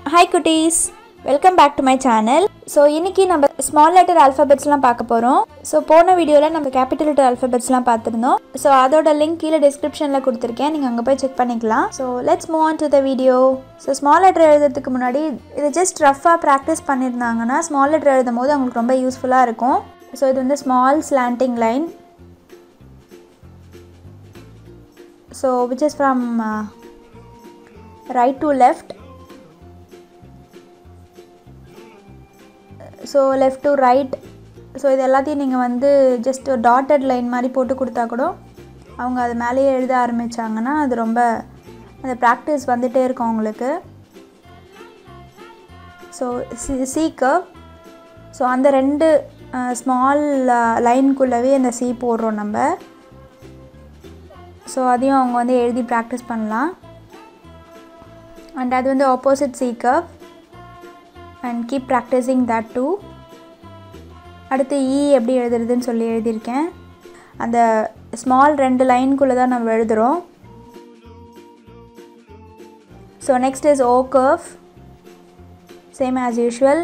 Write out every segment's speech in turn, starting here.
Hi குட்டீஸ் welcome back to my channel so இன்னைக்கு நம்ம ஸ்மால் லெட்டர் ஆல்ஃபபெட்ஸ்லாம் பார்க்க போகிறோம் ஸோ போன வீடியோவில் நம்ம கேபிட்டல் லெட்டர் ஆல்ஃபபெட்ஸ்லாம் பார்த்துருந்தோம் ஸோ அதோட லிங்க் கீழே டிஸ்கிரிப்ஷனில் கொடுத்துருக்கேன் நீங்கள் அங்கே போய் செக் பண்ணிக்கலாம் so let's move on to the video so small letter எழுதுறதுக்கு முன்னாடி இது ஜஸ்ட் ரஃபாக ப்ராக்டிஸ் பண்ணியிருந்தாங்கன்னா ஸ்மால் லெட்டர் எழுதும் போது அவங்களுக்கு ரொம்ப யூஸ்ஃபுல்லாக இருக்கும் ஸோ இது வந்து small slanting line so which is from right to left so left to right so இது எல்லாத்தையும் நீங்கள் வந்து ஜஸ்ட் ஒரு டாட்டட் லைன் மாதிரி போட்டு கொடுத்தா கூட அவங்க அது மேலேயே எழுத ஆரம்பித்தாங்கன்னா அது ரொம்ப அந்த ப்ராக்டிஸ் வந்துகிட்டே இருக்கும் அவங்களுக்கு so C C curve so அந்த ரெண்டு ஸ்மால் லைனுக்குள்ளவே அந்த சி போடுறோம் நம்ம ஸோ அதையும் அவங்க வந்து எழுதி ப்ராக்டிஸ் பண்ணலாம் அண்ட் அது வந்து opposite C curve and keep practicing that too அடுத்து இ எப்படி எழுதுறதுன்னு சொல்லி எழுதியிருக்கேன் அந்த ஸ்மால் ரெண்டு லைனுக்குள்ளே தான் நம்ம எழுதுகிறோம் so next is O curve same as usual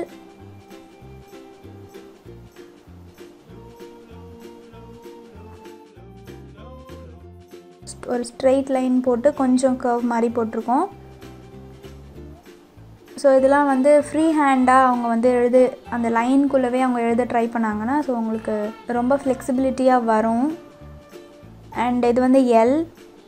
ஒரு ஸ்ட்ரெயிட் லைன் போட்டு கொஞ்சம் கர்வ் மாதிரி போட்டிருக்கோம் ஸோ இதெல்லாம் வந்து ஃப்ரீ ஹேண்டாக அவங்க வந்து எழுது அந்த லைனுக்குள்ளவே அவங்க எழுத ட்ரை பண்ணாங்கன்னா ஸோ உங்களுக்கு ரொம்ப ஃப்ளெக்சிபிலிட்டியாக வரும் அண்ட் இது வந்து L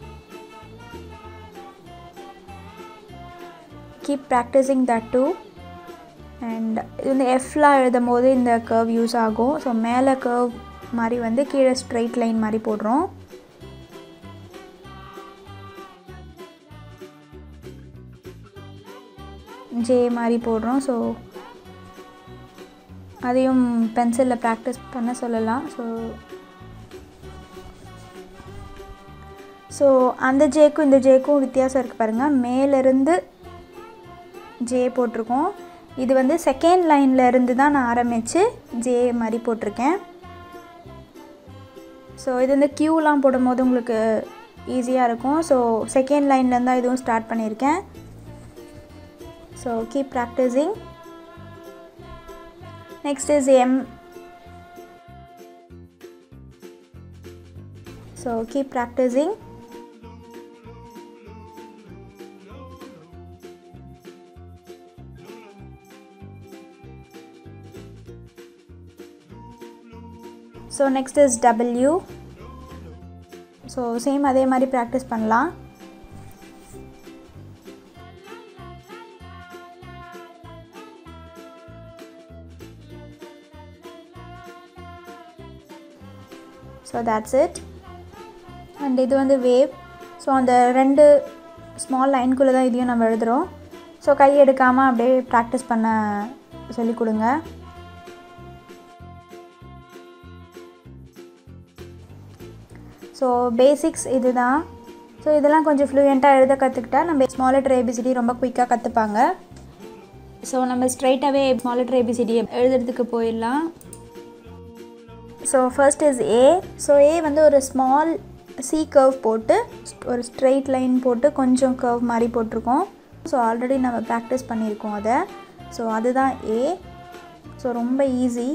keep practicing that too and இது வந்து எஃப்லாம் எழுதும் போது இந்த கர்வ் யூஸ் ஆகும் ஸோ மேலே கர்வ் மாதிரி வந்து கீழே ஸ்ட்ரெயிட் லைன் மாதிரி போடுறோம் ஜே மாதிரி போடுறோம் ஸோ அதையும் பென்சிலில் ப்ராக்டிஸ் பண்ண சொல்லலாம் ஸோ ஸோ அந்த ஜேக்கும் இந்த ஜேக்கும் வித்தியாசம் இருக்குது பாருங்கள் மேலேருந்து ஜே போட்டிருக்கோம் இது வந்து செகண்ட் லைனில் இருந்து தான் நான் ஆரம்பித்து ஜே மாதிரி போட்டிருக்கேன் ஸோ இது வந்து க்யூலாம் போடும்போது உங்களுக்கு ஈஸியாக இருக்கும் ஸோ செகண்ட் லைன்லேருந்து தான் இதுவும் ஸ்டார்ட் பண்ணியிருக்கேன் so keep practicing next is m so keep practicing so next is w so same அதே மாதிரி ப்ராக்டிஸ் பண்ணலாம் ஸோ தேட்ஸ் இட் அண்ட் இது வந்து வேவ் ஸோ அந்த ரெண்டு ஸ்மால் லைனுக்குள்ளே தான் இதையும் நம்ம எழுதுகிறோம் ஸோ கை எடுக்காமல் அப்படியே ப்ராக்டிஸ் பண்ண சொல்லி கொடுங்க ஸோ பேசிக்ஸ் இது தான் ஸோ இதெல்லாம் கொஞ்சம் ஃப்ளூயண்ட்டாக எழுத கற்றுக்கிட்டா நம்ம ஸ்மால் லெட்டர் ஏபிசிடி ரொம்ப குயிக்காக கற்றுப்பாங்க ஸோ நம்ம ஸ்ட்ரைட்டாகவே ஸ்மால் லெட்டர் ஏபிசிடி எழுதுறதுக்கு போயிடலாம் so first is A so A வந்து ஒரு ஸ்மால் சி கர்வ் போட்டு ஒரு ஸ்ட்ரெயிட் லைன் போட்டு கொஞ்சம் கர்வ் மாதிரி போட்டிருக்கோம் ஸோ ஆல்ரெடி நம்ம ப்ராக்டிஸ் பண்ணியிருக்கோம் அதை ஸோ அதுதான் ஏ ஸோ ரொம்ப easy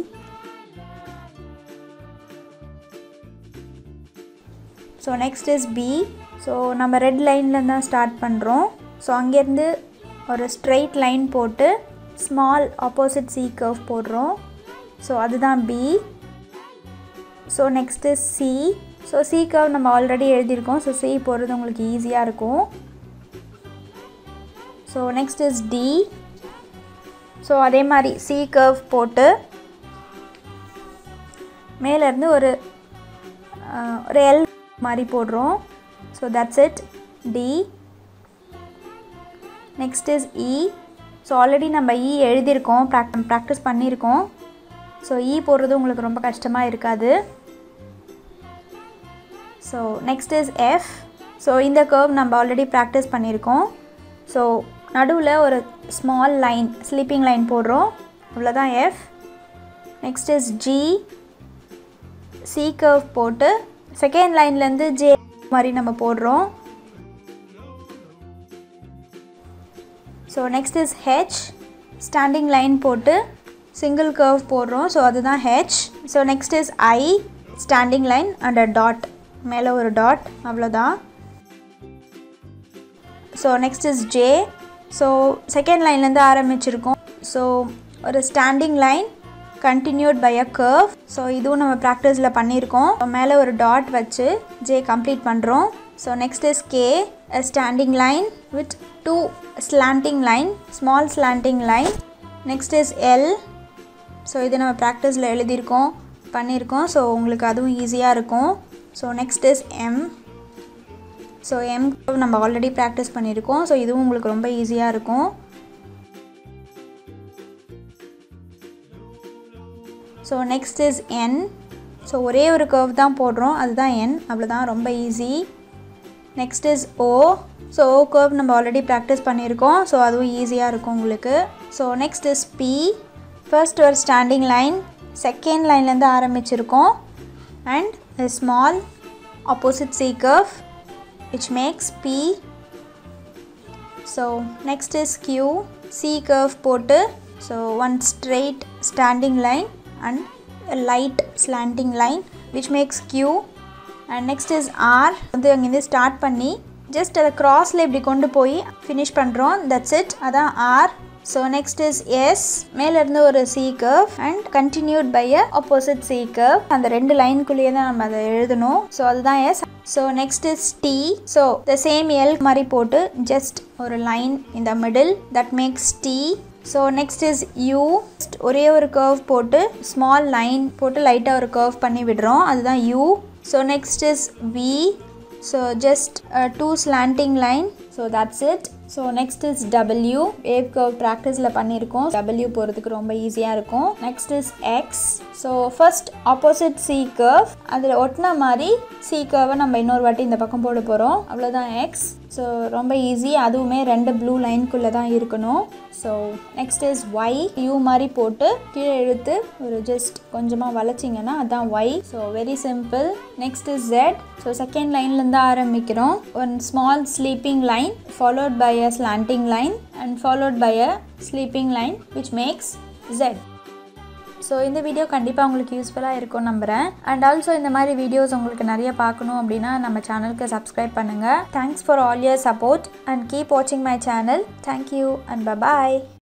so next is B so நம்ம ரெட் லைனில் தான் ஸ்டார்ட் பண்ணுறோம் ஸோ அங்கேருந்து ஒரு ஸ்ட்ரெயிட் லைன் போட்டு ஸ்மால் ஆப்போசிட் சி கர்வ் போடுறோம் ஸோ அதுதான் B so next C so C curve நம்ம ஆல்ரெடி எழுதியிருக்கோம் ஸோ சி போடுறது உங்களுக்கு ஈஸியாக இருக்கும் so next is D so அதே மாதிரி சி கர்வ் போட்டு மேலேருந்து ஒரு ஒரு எல் மாதிரி போடுறோம் so that's it D next is E so already நம்ம இ எழுதியிருக்கோம் ப்ராக் ப்ராக்டிஸ் பண்ணியிருக்கோம் ஸோ இ போடுறது உங்களுக்கு ரொம்ப கஷ்டமாக இருக்காது so next is F so இந்த கர்வ் நம்ம ஆல்ரெடி ப்ராக்டிஸ் பண்ணியிருக்கோம் ஸோ நடுவில் ஒரு ஸ்மால் லைன் ஸ்லீப்பிங் லைன் போடுறோம் இவ்வளோதான் F next is G C curve போட்டு செகண்ட் லைன்லேருந்து ஜே மாதிரி நம்ம போடுறோம் so next is H standing line போட்டு சிங்கிள் கர்வ் போடுறோம் ஸோ அதுதான் H so next is I standing line and a dot மேலே ஒரு டாட் அவ்வளோதான் so next is J so second லைன்லேருந்து ஆரம்பிச்சிருக்கோம் ஸோ ஒரு standing line continued by a curve so இதுவும் நம்ம ப்ராக்டிஸில் பண்ணியிருக்கோம் மேலே ஒரு டாட் வச்சு ஜே கம்ப்ளீட் பண்ணுறோம் so next is K a standing line with two slanting line small slanting line next is L so இது நம்ம ப்ராக்டிஸில் எழுதியிருக்கோம் பண்ணியிருக்கோம் ஸோ உங்களுக்கு அதுவும் ஈஸியாக இருக்கும் so next is M so M நம்ம ஆல்ரெடி ப்ராக்டிஸ் பண்ணியிருக்கோம் ஸோ இதுவும் உங்களுக்கு ரொம்ப ஈஸியாக இருக்கும் so next is N so ஒரே ஒரு கர்வ் தான் போடுறோம் அதுதான் என் அவ்வளோதான் ரொம்ப easy next is O so O curve நம்ம ஆல்ரெடி ப்ராக்டிஸ் பண்ணியிருக்கோம் ஸோ அதுவும் ஈஸியாக இருக்கும் உங்களுக்கு so next is P first ஒரு ஸ்டாண்டிங் லைன் செகண்ட் லைன்லேருந்து ஆரம்பிச்சிருக்கோம் and small opposite C curve which makes P. So next is Q, C curve போட்டு so one straight standing line and a light slanting line which makes Q and next is R வந்து அங்கேருந்து start பண்ணி just அதை க்ராஸில் இப்படி கொண்டு போய் finish பண்ணுறோம் that's it அதான் R so next is S மேலேருந்து ஒரு C curve and continued by a opposite C curve அந்த ரெண்டு லைனுக்குள்ளேயே தான் நம்ம அதை எழுதணும் ஸோ அதுதான் S so next is D so the same L மாதிரி போட்டு ஜஸ்ட் ஒரு line in the middle that makes T so next is U ஒரே ஒரு கர்வ் போட்டு ஸ்மால் லைன் போட்டு லைட்டாக ஒரு கர்வ் பண்ணி விடுறோம் அதுதான் U so next is V so just two slanting line so that's it so next is W wave curve ப்ராக்டிஸில் பண்ணியிருக்கோம் டபிள்யூ போகிறதுக்கு ரொம்ப ஈஸியாக இருக்கும் next is X so first opposite C curve அதில் ஒட்டின மாதிரி சி கர்வை நம்ம இன்னொரு வாட்டி இந்த பக்கம் போட போகிறோம் அவ்வளோதான் எக்ஸ் ஸோ ரொம்ப ஈஸி அதுவுமே ரெண்டு ப்ளூ லைனுக்குள்ளே தான் இருக்கணும் so next is Y U மாதிரி போட்டு கீழே இழுத்து ஒரு ஜஸ்ட் கொஞ்சமாக வளைச்சிங்கன்னா அதான் Y so very simple next is Z so second லைன்லேருந்து ஆரம்பிக்கிறோம் one small sleeping line followed by a slanting line and followed by a sleeping line which makes Z so இந்த வீடியோ கண்டிப்பாக உங்களுக்கு யூஸ்ஃபுல்லாக இருக்கும் நம்புகிறேன் அண்ட் ஆல்சோ இந்த மாதிரி வீடியோஸ் உங்களுக்கு நிறைய பார்க்கணும் அப்படின்னா நம்ம சேனலுக்கு சப்ஸ்கிரைப் பண்ணுங்கள் thanks for all your support and keep வாட்சிங் my channel thank you and bye bye